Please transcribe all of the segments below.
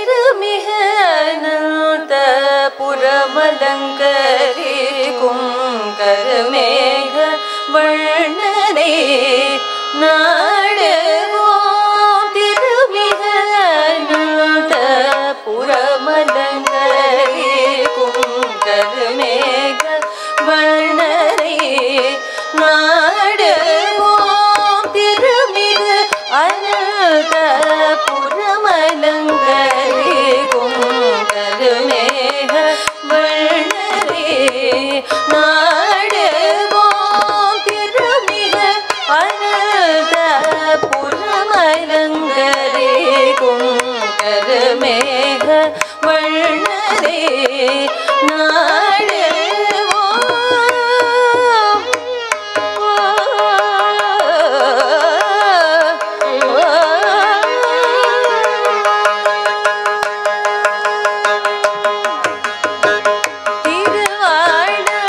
திருமிக அனந்த புறமலங்கரிக்கும் கருமேக வண்ணனே நாடுவோம் திருமிக அனந்த புறமலங்கரிக்கும் கருமேக வண்ணனே நாடுவோம் திருமிக அனந்த புறமலங்கரிக்கும் கருமேக வண்ணரே நாடுவோம் திருமிக அனந்த புறமலங்கரிக்கும் கருமேக வண்ணரே நாடுவோம் திருவாழ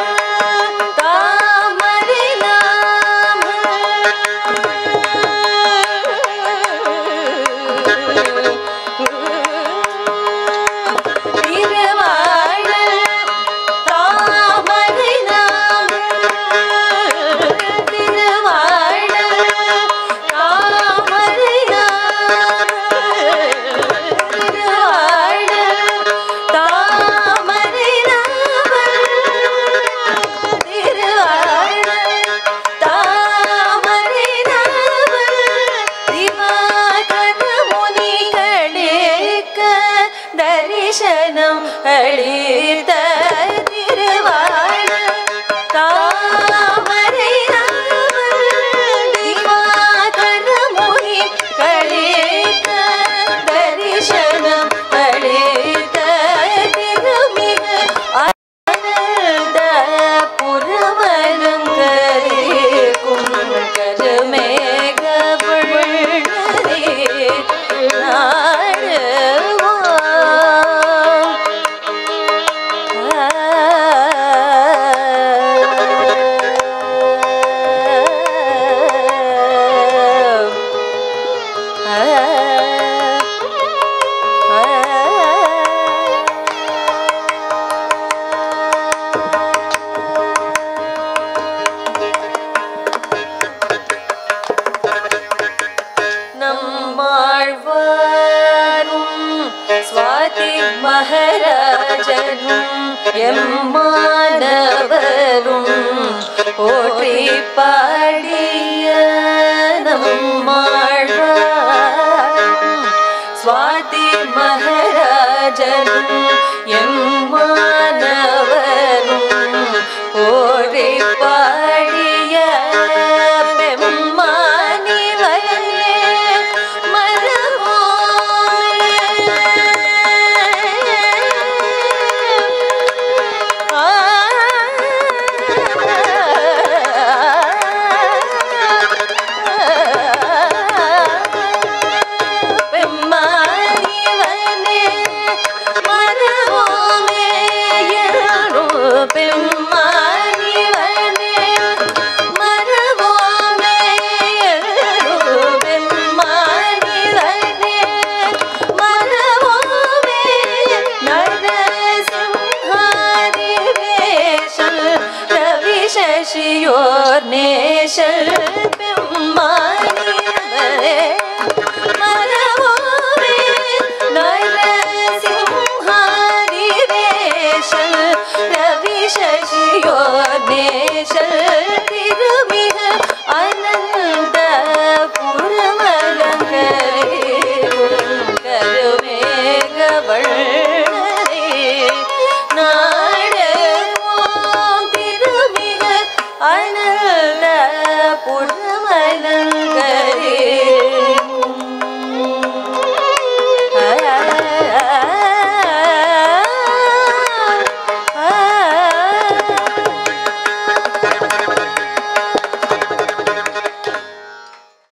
தாமரை திருவாழ தாமரை திருவாழ தாமரை திருவாழ தாமரை திருவாழ தாமரை திவாகர முனிகளுக்க தரிசனம் அளித்த திருவாழ தாமரை திவாகர முனிகளுக்க தரிசனம் அளித்த திருமிக ஆனந்த புறவரங்கரேக்கும் கருமேக வண்ணரே நாடுவோம். ஆ நம்மாழ்வாரும் சுவாதி மகராஜனும் எம்மானவரும் போற்றி பாடிய நம்மாழ்வாரும் சுவாதி மகராஜனும்